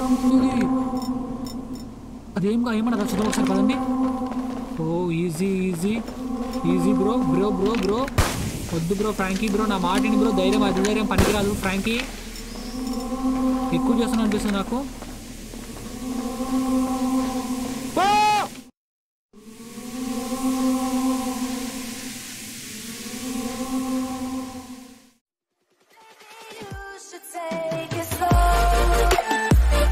అదేం ఏమన్నా చూద్దాం ఒకసారి పదండి ఓ easy easy easy bro bro bro bro వద్దు బ్రో ఫ్రాంకీ బ్రో నా మాటిని బ్రో ధైర్యం అది ధైర్యం పనికిరాదు ఫ్రాంకీ ఎక్కువ చేస్తున్నా అనిపిస్తుంది నాకు ఓ! You should take it slow.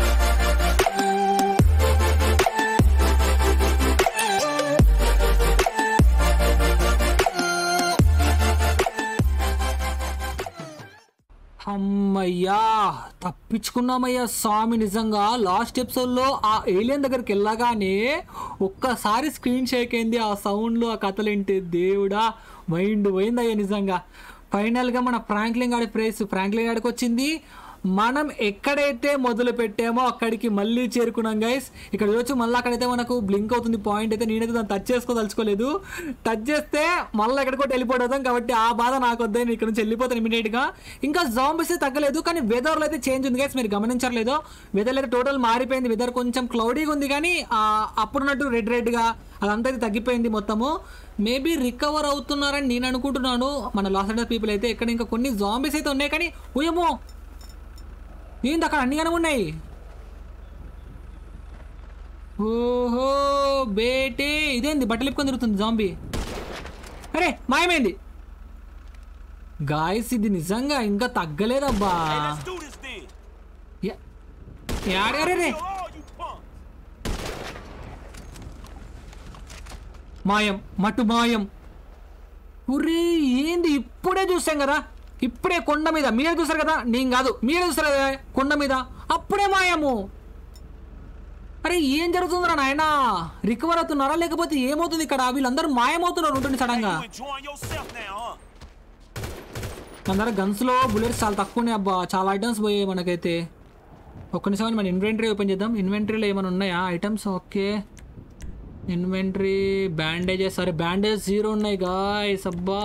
అమ్మయ్యా తప్పించుకున్నామయ్యా స్వామి నిజంగా లాస్ట్ ఎపిసోడ్లో ఆ ఏలియన్ దగ్గరికి వెళ్ళగానే ఒక్కసారి స్క్రీన్ షేక్ అయింది ఆ సౌండ్లు ఆ కథలు ఏంటి దేవుడా మైండ్ పోయిందయ్యా నిజంగా ఫైనల్గా మన ఫ్రాంక్లిన్ గాడి ప్రైస్ ఫ్రాంక్లిన్ గాడికి వచ్చింది మనం ఎక్కడైతే మొదలు పెట్టామో అక్కడికి మళ్ళీ చేరుకున్నాం గైస్ ఇక్కడ చూడొచ్చు మళ్ళీ అక్కడైతే మనకు బ్లింక్ అవుతుంది పాయింట్ అయితే నేనైతే దాన్ని టచ్ చేసుకోదలుచుకోలేదు టచ్ చేస్తే మళ్ళీ ఎక్కడికోటి వెళ్ళిపోతాం కాబట్టి ఆ బాధ నాకు వద్ద నేను ఇక్కడ నుంచి వెళ్ళిపోతాను immediate గా ఇంకా జాంబీస్ తగ్గలేదు కానీ వెదర్లో అయితే చేంజ్ ఉంది గైస్ మీరు గమనించట్లేదు వెదర్ అయితే టోటల్ మారిపోయింది వెదర్ కొంచెం క్లౌడీగా ఉంది కానీ ఆ, అప్పుడున్నట్టు రెడ్ రెడ్గా అదంతా అయితే తగ్గిపోయింది మొత్తము మేబీ రికవర్ అవుతున్నారని నేను అనుకుంటున్నాను మన లాస్ అండర్ పీపుల్ అయితే ఇక్కడ ఇంకా కొన్ని జాంబీస్ అయితే ఉన్నాయి కానీ ఉయమో ఏంది అక్కడ అన్ని కనుక ఉన్నాయి ఓహో బేటే ఇదేంది బట్టలు ఇప్పుకొని తిరుగుతుంది జాంబీ అరే మాయమైంది గాయస్ ఇది నిజంగా ఇంకా తగ్గలేదబ్బా Hey, let's do this then. యా- యాడే అరే రే Kill all you punks. మాయం మటు మాయం ఉరే ఏంది ఇప్పుడే చూసాం కదా ఇప్పుడే కొండ మీద మీరే చూసారు కదా నేను కాదు మీరే చూసారు కదా కొండ మీద అప్పుడే మాయము అరే ఏం జరుగుతుందిరా నాయన రికవర్ అవుతున్నారా లేకపోతే ఏమవుతుంది ఇక్కడ వీళ్ళందరూ మాయమవుతున్నారు ఉంటుంది సడన్ గా You enjoying yourself now, huh? మన దగ్గర గన్స్లో బుల్లెట్స్ చాలా తక్కువ ఉన్నాయి అబ్బా చాలా ఐటమ్స్ పోయాయి మనకైతే ఒక్క నిమిషం మన ఇన్వెంటరీ ఓపెన్ చేద్దాం ఇన్వెంటరీలో ఏమైనా ఉన్నాయా ఐటమ్స్ ఓకే ఇన్వెంటరీ బ్యాండేజెస్ అరే బ్యాండేజ్ జీరో ఉన్నాయి గాయస్ అబ్బా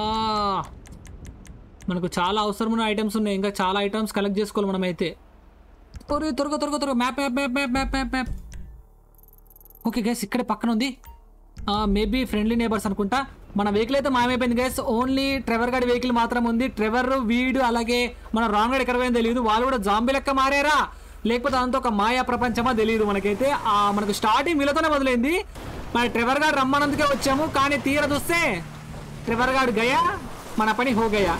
మనకు చాలా అవసరమైన ఐటమ్స్ ఉన్నాయి ఇంకా చాలా ఐటమ్స్ కలెక్ట్ చేసుకోవాలి మనమైతే త్వరగా త్వరగా త్వరగా త్వరగా map map map map map map map okay guys ఇక్కడే పక్కన ఉంది మేబీ ఫ్రెండ్లీ నేబర్స్ అనుకుంటా మన వెహికల్ అయితే మాయమైపోయింది గైస్ ఓన్లీ ట్రెవర్ గాడి వెహికల్ మాత్రం ఉంది ట్రెవర్ వీడు అలాగే మన రాంగ్ గడ్ ఎక్కడ పోయిందో తెలియదు వాళ్ళు కూడా జాంబీ లెక్క మారారా లేకపోతే అంత ఒక మాయా ప్రపంచమా తెలియదు మనకైతే ఆ మనకు స్టార్టింగ్ వీళ్ళతోనే మొదలైంది మన ట్రెవర్ గాడు రమ్మన్నందుకే వచ్చాము కానీ తీర చూస్తే ట్రెవర్ గాడు గయా మన పని హో గయా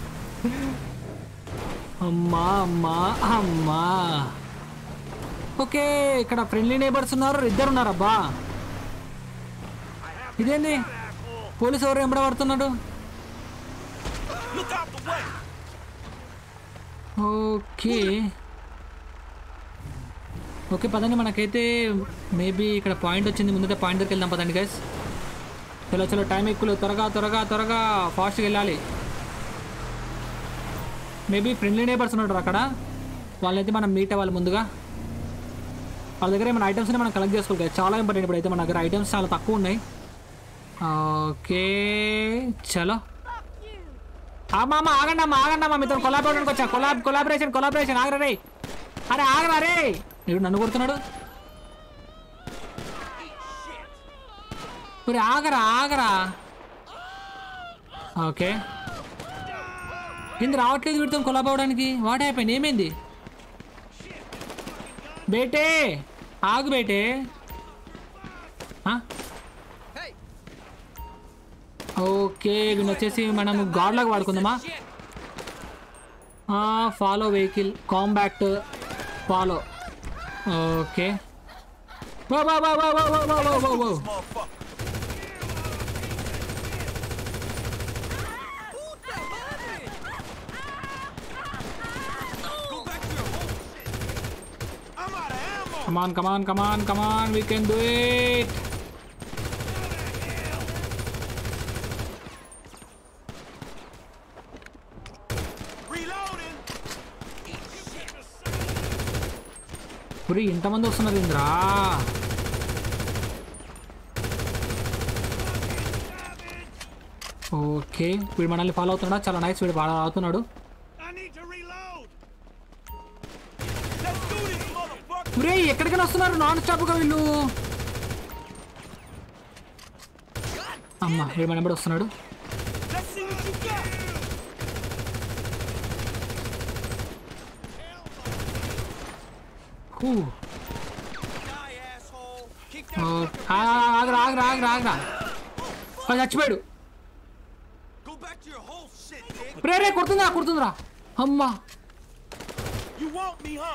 అమ్మా అమ్మా అమ్మా ఓకే ఇక్కడ ఫ్రెండ్లీ నేబర్స్ ఉన్నారు ఇద్దరు ఉన్నారబ్బా ఇదేంది పోలీసు ఎవరు ఎంబడ పడుతున్నాడు Look out the way. Okay okay పదండి మనకైతే మేబీ ఇక్కడ పాయింట్ వచ్చింది ముందట పాయింట్ దగ్గరికి వెళ్దాం పదండి గైస్ చలో చలో టైం ఎక్కువ త్వరగా త్వరగా త్వరగా ఫాస్ట్గా వెళ్ళాలి మేబీ ఫ్రెండ్లీ నేబర్స్ ఉన్నారు అక్కడ వాళ్ళైతే మనం మీట్ అవ్వాలి ముందుగా వాళ్ళ దగ్గర ఏమైనా ఐటమ్స్ మనం కలెక్ట్ చేసుకోవాలి guys. చాలా ఇంపార్టెంట్ ఇప్పుడు అయితే మన దగ్గర ఐటమ్స్ చాలా తక్కువ ఉన్నాయి ఓకే చలో అమ్మా అమ్మ ఆగండి అమ్మ ఆగండి అమ్మ మీతో కొలాబరేషన్కి వచ్చా కొలాబ్ కొలాబరేషన్ కొలాబరేషన్ ఆగరా రే అరే ఆగరా రే ఇప్పుడు నన్ను కొడుతున్నాడు మరి ఆగరా ఆగరా ఓకే కింద రావట్లేదు వీటితో కొలాబ్ అవ్వడానికి వాట్ అయిపోయింది ఏమైంది బేటే ఆగు బేటే ఆ? ఓకే వీళ్ళు వచ్చేసి మనం గాడ్లాగా వాడుకుందామా follow vehicle combat follow okay వా వా వా వా వా వా వా వా వా వా Motherfucker. Go back to your home. I'm out of ammo. Come on, come on, come on, come on, we can do it. Reloading. పురి ఇంతమంది వస్తున్నారు ఇంద్రా ఓకే వీడు మనల్ని ఫాలో అవుతున్నాడా చాలా నైస్ వీడు బాగా అవుతున్నాడు I need to reload. Let's do this, motherfucker. ఒరే ఎక్కడికైనా వస్తున్నారు నాన్ స్టాప్గా వీళ్ళు అమ్మ వీడు మన వెంబడి వస్తున్నాడు Let's see what you got. హూ. Die, asshole. Kick that oh, fucker. ఆ, ఆగరా ఆగరా ఆగరా ఆగరా వాడు చచ్చిపోయాడు Go back to your whole shit, dick. రే రే కొడుతుందా కొడుతుందిరా అమ్మా You want me, huh?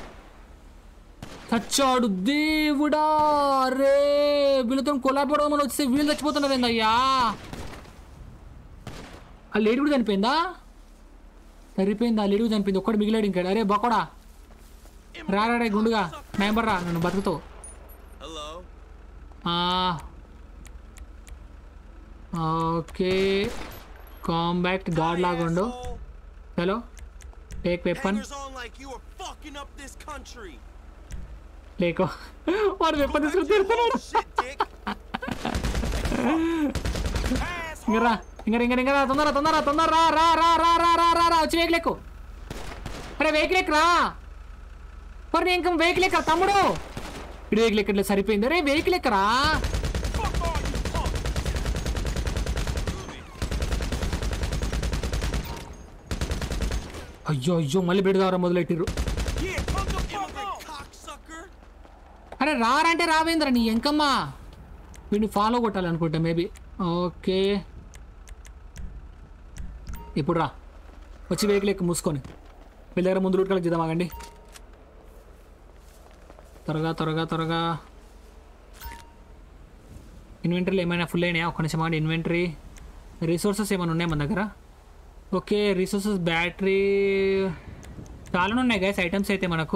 చచ్చాడు దేవుడా రే వీళ్ళతో కొలాబడడం మనం వచ్చి వీళ్ళు చచ్చిపోతున్నారు ఏందయ్యా ఆ లేడీ కూడా చనిపోయిందా సరిపోయింది ఆ లేడీ కూడా చనిపోయింది ఒక్కడు మిగిలాడు ఇంకా అరే బొక్కడా రా రా రే గుండుగా మెంబర్ రా నన్ను బతుకుతావు Hello. ఆ, ఓకే కాంబాక్ట్ గాడ్ లాగా ఉండు Asshole. Hello take weapon Hangers on like you are fucking up this country. లేకో వాడు Go వెపన్ back to తీసుకుని your whole తిరుగుతున్నాడు shit, dick. Asshole. ఇంకా రా ఇంకా ఇంకా ఇంకా రా తొందర తొందర తొందర రా రా రా రా రా రా రా రా వచ్చి వెహికల్ ఎక్కు అరే వెహికల్ ఎక్కురా మరి నేను ఇంకా వెహికల్ ఎక్కరా తమ్ముడు ఇడు వెహికల్ ఎక్కట్లేదు సరిపోయింది అరే వెహికల్ ఎక్కరా Fuck all you punks. అయ్యో అయ్యో మళ్ళీ బెడదారా మొదలెట్టిర్రు Yeah, come the fuck on. cocksucker. అరే రారంటే రావేంద్ర నీ ఎంకమ్మా వీడిని ఫాలో కొట్టాలనుకుంటా మేబీ ఓకే ఇప్పుడు రా వచ్చి వెహికల్ ఎక్కి మూసుకొని వీళ్ళ దగ్గర ముందు రూట్ కలెక్ట్ చేద్దాం ఆగండి త్వరగా త్వరగా త్వరగా ఇన్వెంటరీలు ఏమైనా ఫుల్ అయినాయా ఒక్క నిమిషం ఆగండి ఇన్వెంటరీ రిసోర్సెస్ ఏమైనా ఉన్నాయి మన దగ్గర ఓకే రిసోర్సెస్ బ్యాటరీ చాలా ఉన్నాయి గైస్ ఐటమ్స్ అయితే మనకు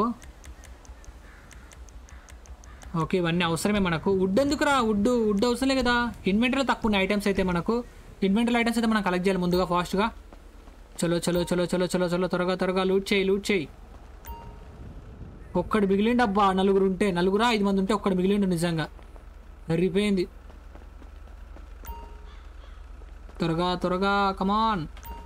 ఓకే ఇవన్నీ అవసరమే మనకు వుడ్ ఎందుకురా వుడ్ వుడ్ అవసరం లేదు కదా ఇన్వెంటరీలో తక్కువ ఉన్నాయి ఐటమ్స్ అయితే మనకు ఇన్వెంటరీ ఐటమ్స్ అయితే మనం కలెక్ట్ చేయాలి ముందుగా ఫాస్ట్గా చలో చలో చలో చలో చలో చలో త్వరగా త్వరగా లూట్ చేయి లూట్ చేయి ఒక్కడు మిగిలిండు అబ్బా నలుగురు ఉంటే నలుగురా ఐదు మంది ఉంటే ఒక్కడు మిగిలిండు నిజంగా సరిపోయింది త్వరగా త్వరగా కమాన్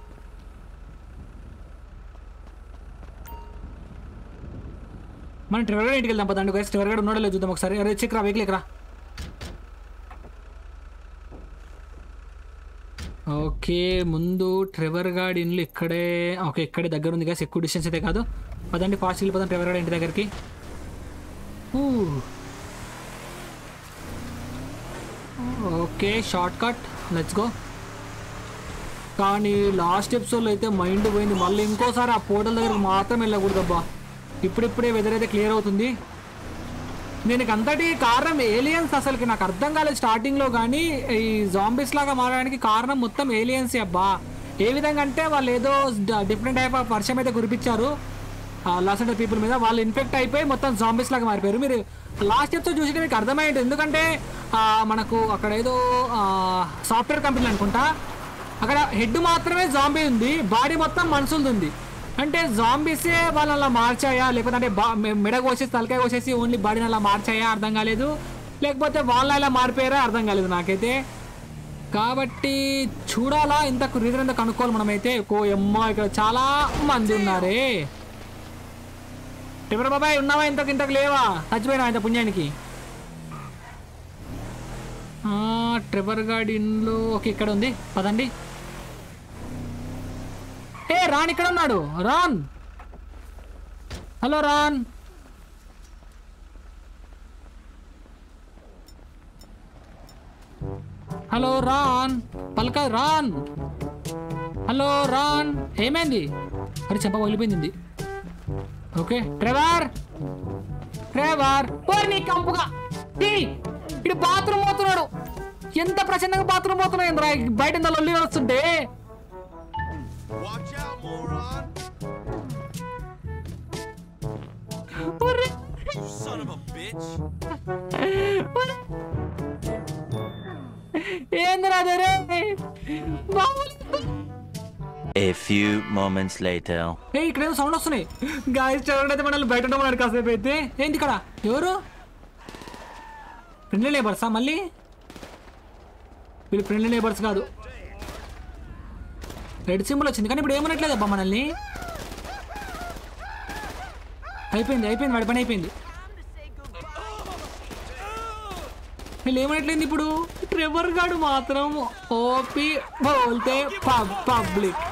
మనం ట్రెవర్ ఇంటికి వెళ్దాం పదండి గైస్ ట్రెవర్ గడు ఉన్నాడో లేదో చూద్దాం ఒకసారి అరే చెక్ రా వెహికల్ రా ఓకే ముందు ట్రెవర్ గార్డ్ ఇండ్లు ఇక్కడే ఓకే ఇక్కడే దగ్గర ఉంది గైస్ ఎక్కువ డిస్టెన్స్ అయితే కాదు పదండి ఫాస్ట్ వెళ్ళిపోదాం ట్రెవర్ గార్డ్ ఇంటి దగ్గరికి ఊ. Okay short cut let's go కానీ లాస్ట్ ఎపిసోడ్లో అయితే మైండ్ పోయింది మళ్ళీ ఇంకోసారి ఆ పోర్టల్ దగ్గరికి మాత్రం వెళ్ళకూడదబ్బా ఇప్పుడిప్పుడే వెదర్ అయితే క్లియర్ అవుతుంది దీనికి అంతటి కారణం ఏలియన్స్ అసలుకి నాకు అర్థం కాలేదు స్టార్టింగ్లో కానీ ఈ జాంబీస్ లాగా మారడానికి కారణం మొత్తం ఏలియన్స్ అబ్బా ఏ విధంగా అంటే వాళ్ళు ఏదో డిఫరెంట్ టైప్ ఆఫ్ వర్షం అయితే కురిపించారు లాస్ట్ అండ్ పీపుల్ మీద వాళ్ళు ఇన్ఫెక్ట్ అయిపోయి మొత్తం జాంబీస్ లాగా మారిపోయారు మీరు లాస్ట్ ఎపిసోడ్ చూసి మీకు అర్థమైంది ఎందుకంటే ఆ, మనకు అక్కడ ఏదో సాఫ్ట్వేర్ కంపెనీ అనుకుంటా అక్కడ హెడ్ మాత్రమే జాంబీ ఉంది బాడీ మొత్తం మనుషులది ఉంది అంటే జాంబీసే వాళ్ళని అలా మార్చాయా లేకపోతే అంటే బా మె- మెడ కోసేసి తలకాయ కోసేసి ఓన్లీ బాడీని అలా మార్చాయా అర్థం కాలేదు లేకపోతే వాళ్ళ ఇలా మారిపోయారా అర్థం కాలేదు నాకైతే కాబట్టి చూడాలా ఇంతకు రీజన్ ఎంత కనుక్కోవాలి మనమైతే కో ఎమ్మ ఇక్కడ చాలా మంది ఉన్నారే టివర్ బాబాయ్ ఉన్నావా ఇంతకు ఇంతకు లేవా చచ్చిపోయినా ఇంత పుణ్యానికి ఆ, ట్రెవర్ గార్డిన్లో ఓకే ఇక్కడ ఉంది పదండి ఏ రాన్ ఇక్కడ ఉన్నాడు రాన్ హలో రాన్ హలో రాన్ పలక రాన్ హలో రాన్ ఏమైంది అరే చెప్ప వదిలిపోయింది ఓకే ట్రెవర్ ట్రెవర్ ఓరి నీ కంపుగా ఈ, ఇడు బాత్రూమ్ పోతున్నాడు ఎంత ప్రశాంతంగా బాత్రూమ్ పోతున్నాయి బయట ఇంత లొల్లి వస్తుంటే Watch out, moron. ఒరే, You son of a bitch. ఒరే. ఏందిరా అదే రే మామూలు A few moments later. ఏ ఇక్కడ ఏదో సౌండ్ వస్తున్నాయి గాయస్ చదవడం అయితే మనల్ని బయట ఉండమన్నాడు కాసేపు అయితే ఏంటి ఇక్కడ ఎవరు ఫ్రెండ్లీ లేబర్సా మళ్ళీ వీళ్ళు ఫ్రెండ్లీ లేబర్స్ కాదు రెడ్ సింబల్ వచ్చింది కానీ ఇప్పుడు ఏమనట్లేదు అబ్బా మనల్ని అయిపోయింది అయిపోయింది వాడి పని అయిపోయింది వీళ్ళు ఏమనట్లేదు ఇప్పుడు ట్రెవర్ గాడు మాత్రం ఓపి బోల్తే పబ్ పబ్లిక్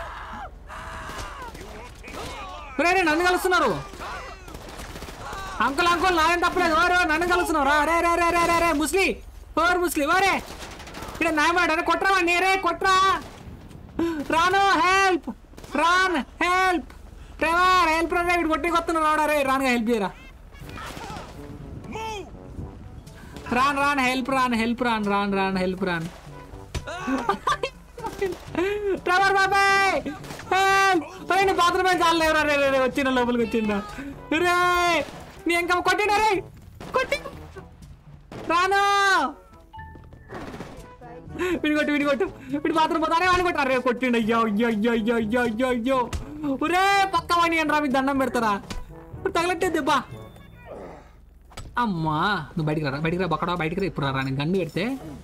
రే రే, నన్ను కలుస్తున్నారు అంకుల్ అంకుల్ నాయన తప్పలేదు ఓరే నన్ను కలుస్తున్నారు రే రే రే రే రే రే ముస్లి ఓర్ ముస్లి ఓరే ఇక్కడ నాయమాడు అరే కొట్రా వాడిని, రే కొట్రా Ron help Ron help Trevor help రా ఇక్కడ కొట్టి కొత్తున్నాడు రావడా రే రానుగా హెల్ప్ చేయరా Move! Ron Ron help Ron help Ron Ron Ron help Ron Trevor బాబాయ్ హెల్ప్ రే నీ బాత్రూమ్ ఏం చాలు రే రే రే వచ్చిన లోపలికి వచ్చిందా రే నీ ఇంకా కొట్టినా రే కొట్టి రాను విడి కొట్టు విడి కొట్టు విడి బాత్రూమ్ పోతానే వాళ్ళు కొట్టారు రే కొట్టిండు అయ్యో అయ్యో అయ్యో అయ్యో అయ్యో అయ్యో అయ్యో ఒరే పక్క వాణి అని రా మీ దండం పెడతారా తగలట్టే దెబ్బ అమ్మా నువ్వు బయటికి రా బయటికి రా బక్కడా బయటికి రా ఇప్పుడు రా నేను గన్ను పెడితే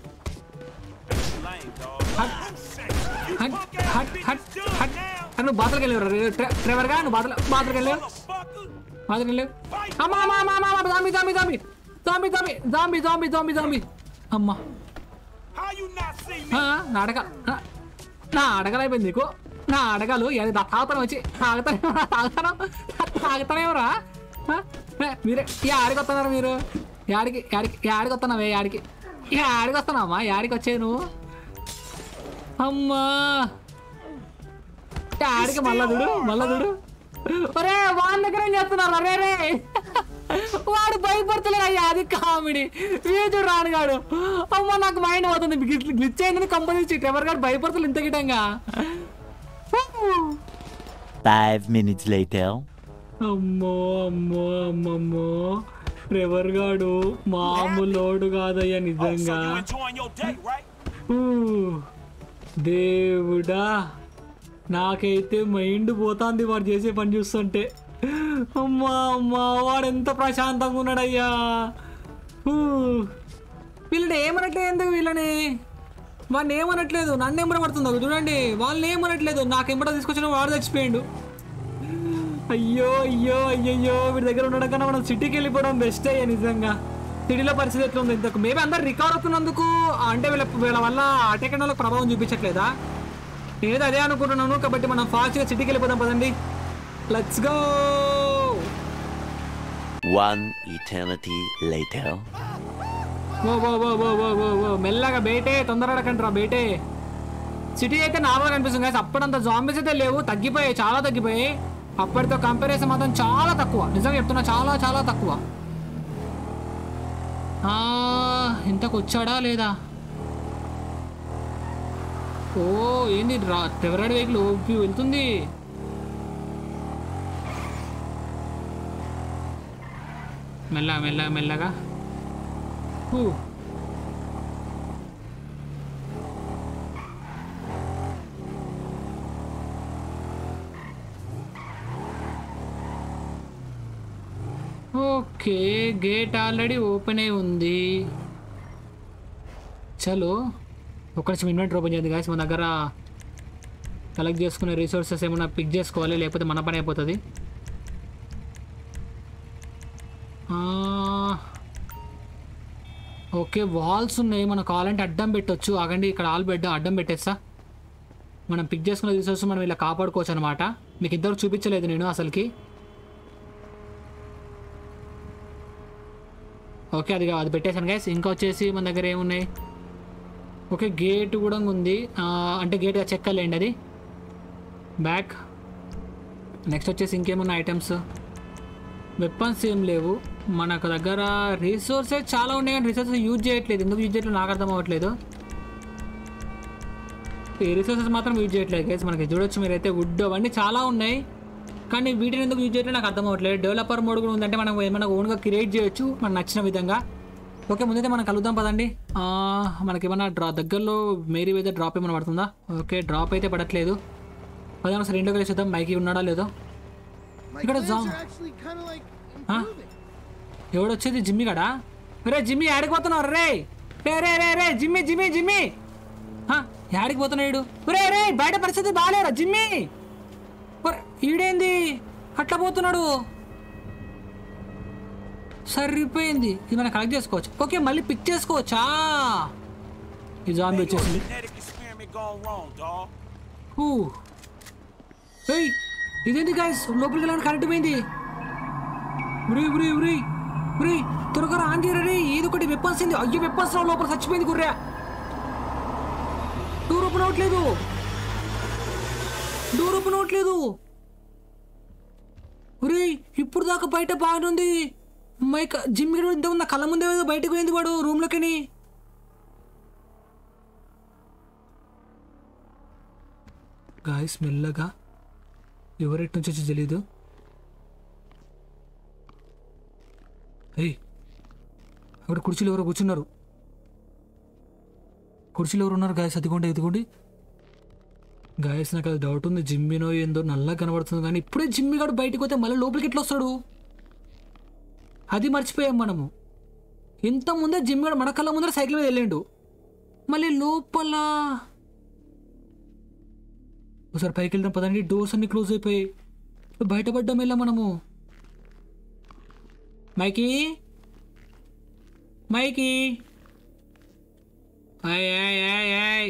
Lame, dog. హట్ హట్ హట్ హట్ హట్ అరే నువ్వు బాత్రూమ్కి వెళ్ళేవు డ్రైవర్ గా నువ్వు బాత్రూమ్ బాత్రూమ్కి వెళ్ళావు Motherfucker! బాత్రూమ్కి వెళ్ళావు అమ్మా అమ్మా అమ్మా అమ్మా అమ్మా zombie zombie zombie zombie zombie zombie zombie zombie zombie అమ్మా How you not see me? ఆ, నా అడగ నా- నా అడగలు అయిపోయింది నీకు నా అడగలు ఏది దా- తాగుతాను వచ్చి తాగుతాను తాగుతాను తాగుతానేమరా మీరే యాడికి వస్తున్నారు మీరు యాడికి యాడికి యాడికి వస్తున్నావే యాడికి యాడికి వస్తున్నావమ్మా యాడికి వచ్చేది నువ్వు అమ్మా యాడికి మళ్ళా చూడు మళ్ళా చూడు ఒరే వాళ్ళ దగ్గర ఏం చేస్తున్నారు అరే రే వాడు భయపడతలేడు అయ్యా అది కామెడీ వీడు రానుగాడు అమ్మ నాకు మైండ్ పోతుంది గ్లిచ్ అయిందని కంపెనీ ఎవరు గారు భయపడతలు ఇంత గిటంగా Five minutes later. అమ్మో అమ్మో అమ్మమ్మో ట్రెవర్ గాడు మామూలోడు కాదయ్యా Oh, so నిజంగా you enjoying your day, right? ఊ, దేవుడా నాకైతే మైండ్ పోతాంది వాడు చేసే పని చూస్తుంటే అమ్మా అమ్మా వాడు ఎంత ప్రశాంతంగా ఉన్నాడయ్యా ఊ, వీళ్ళని ఏమనట్లేదు ఎందుకు వీళ్ళని వాడిని ఏమనట్లేదు నన్ను ఎంబడబడుతుందో చూడండి వాళ్ళని ఏమనట్లేదు నాకు ఎంబడ తీసుకొచ్చిన వాడు చచ్చిపోయిండు అయ్యో అయ్యో అయ్యయ్యో వీడి దగ్గర ఉండడం కన్నా మనం సిటీకి వెళ్ళిపోవడం బెస్ట్ అయ్యా నిజంగా సిటీలో పరిస్థితి ఎట్లా ఉంది ఇంతకు మేబీ అందరు రికవర్ అవుతున్నందుకు అంటే వీళ్ళ వీళ్ళ వల్ల అటాక్ వాళ్ళకి ప్రభావం చూపించట్లేదా నేను అదే అనుకుంటున్నాను కాబట్టి మనం ఫాస్ట్గా సిటీకి వెళ్ళిపోదాం పదండి let's go One eternity later. ఓ ఓ ఓ ఓ ఓ ఓ ఓ మెల్లగా బయటే తొందరడకండి బయటే సిటీ అయితే నార్మల్గా కనిపిస్తుంది కానీ అప్పుడంత జాంబీస్ అయితే లేవు తగ్గిపోయాయి చాలా తగ్గిపోయాయి అప్పటితో కంపారిజన్ మాత్రం చాలా తక్కువ నిజంగా చెప్తున్నా చాలా చాలా తక్కువ ఆ, ఇంతకు వచ్చాడా లేదా ఓ ఏంది రా టెవరాడ్ వెహికల్ ఓపి వెళ్తుంది మెల్ల మెల్ల మెల్లగా హూ. ఓకే గేట్ ఆల్రెడీ ఓపెన్ అయి ఉంది చలో ఒక నిమిషం ఇన్వెంటర్ ఓపెన్ చేయండి గాయస్ మన దగ్గర కలెక్ట్ చేసుకునే రిసోర్సెస్ ఏమైనా పిక్ చేసుకోవాలి లేకపోతే మన పని అయిపోతుంది ఆ, ఓకే వాల్స్ ఉన్నాయి మనం కావాలంటే అడ్డం పెట్టొచ్చు ఆగండి ఇక్కడ ఆల్ బెడ్ అడ్డం పెట్టేస్తా మనం పిక్ చేసుకున్న రిసోర్స్ మనం ఇలా కాపాడుకోవచ్చు అనమాట మీకు ఇద్దరు చూపించలేదు నేను అసలుకి ఓకే అది అది పెట్టేశాను గైస్ ఇంకా వచ్చేసి మన దగ్గర ఏమున్నాయి ఓకే గేట్ కూడా ఉంది ఆ, అంటే గేట్ చెక్కలేండి అది బ్యాక్ నెక్స్ట్ వచ్చేసి ఇంకేమున్న ఐటమ్స్ వెపన్స్ ఏం లేవు మనకు దగ్గర రిసోర్సెస్ చాలా ఉన్నాయి కానీ రిసోర్సెస్ యూజ్ చేయట్లేదు ఎందుకు యూజ్ చేయట్లేదు నాకు అర్థం అవ్వట్లేదు ఈ రిసోర్సెస్ మాత్రం యూజ్ చేయట్లేదు గైస్ మనకి చూడొచ్చు మీరైతే వుడ్ అవన్నీ చాలా ఉన్నాయి కానీ వీటిని ఎందుకు యూజ్ చేయట్లేదు నాకు అర్థం అవ్వట్లేదు డెవలపర్ మోడ్ కూడా ఉందంటే మనం ఏమైనా ఓన్గా క్రియేట్ చేయొచ్చు మనకు నచ్చిన విధంగా ఓకే ముందైతే మనం కలుద్దాం పదండి ఆ, మనకి ఏమైనా డ్రా దగ్గరలో మేరీ మీద డ్రాప్ ఏమైనా పడుతుందా ఓకే డ్రాప్ అయితే పడట్లేదు పదాం ఒకసారి ఇంట్లో కలిసి చూద్దాం మైకి ఉన్నాడా లేదో My You gotta glands zom- are actually kind of like Huh? improving. ఎవడొచ్చేది జిమ్మి గడా రే జిమ్మి యాడికి పోతున్నావు రే రే రే రే రే జిమ్మి జిమ్మి జిమ్మి హా, యాడికి పోతున్నాడు రే రే బయట పరిస్థితి బాగాలేరా జిమ్మి ఒరే, ఈడేంది అట్లా పోతున్నాడు సరిపోయింది ఇది మనం కలెక్ట్ చేసుకోవచ్చు ఓకే మళ్ళీ పిక్ చేసుకోవచ్చా ఈ జాంబీ Man, your వచ్చేసింది genetic experiment gone wrong, dog. ఊ. ఏయ్ ఇదేంటి గాయస్ లోపలికి వెళ్ళడానికి కరెంట్ పోయింది ఉరి ఉరి ఉరి ఉరి త్వరగా ఆన్ చేయరా రే ఏదో ఒకటి వెప్పన్స్ అయింది అయ్యో వెప్పన్స్ లోపల చచ్చిపోయింది గుర్రా డోర్ ఓపెన్ అవ్వట్లేదు డోర్ ఓపెన్ అవ్వట్లేదు ఒరే ఇప్పుడు దాకా బయట బాగుంది మైక్ జిమ్ ఇంత ఉన్న కళ్ళ ముందే ఏదో బయటకు పోయింది వాడు రూమ్లోకి గాయస్ మెల్లగా ఎవరెట్ నుంచి వచ్చి తెలీదు ఏయ్ అక్కడ కుర్చీలో ఎవరో కూర్చున్నారు కుర్చీలో ఎవరు ఉన్నారు గాయస్ అదిగోండి ఇదిగోండి గాయస్ నాకు అది డౌట్ ఉంది జిమ్మినో ఏందో నల్లగా కనబడుతుంది కానీ ఇప్పుడే జిమ్మి గాడు బయటకు పోతే మళ్ళీ లోపలికి ఎట్లా వస్తాడు అది మర్చిపోయాం మనము ఇంత ముందే జిమ్ గాడు మన కళ్ళ ముందర సైకిల్ మీద వెళ్ళిండు మళ్ళీ లోపల ఒకసారి పైకి వెళ్దాం పదండి డోర్స్ అన్ని క్లోజ్ అయిపోయాయి ఇప్పుడు బయటపడ్డాం వెళ్ళా మనము మైకీ మైకీ ఆయ్ ఆయ్ ఆయ్ ఆయ్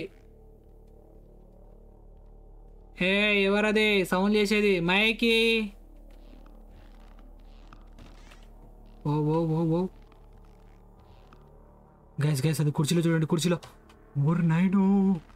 ఏ ఎవరది సౌండ్ చేసేది మైకీ ఓ ఓ ఓ ఓ గైస్ గైస్ అది కుర్చీలో చూడండి కుర్చీలో ఓర్ నైను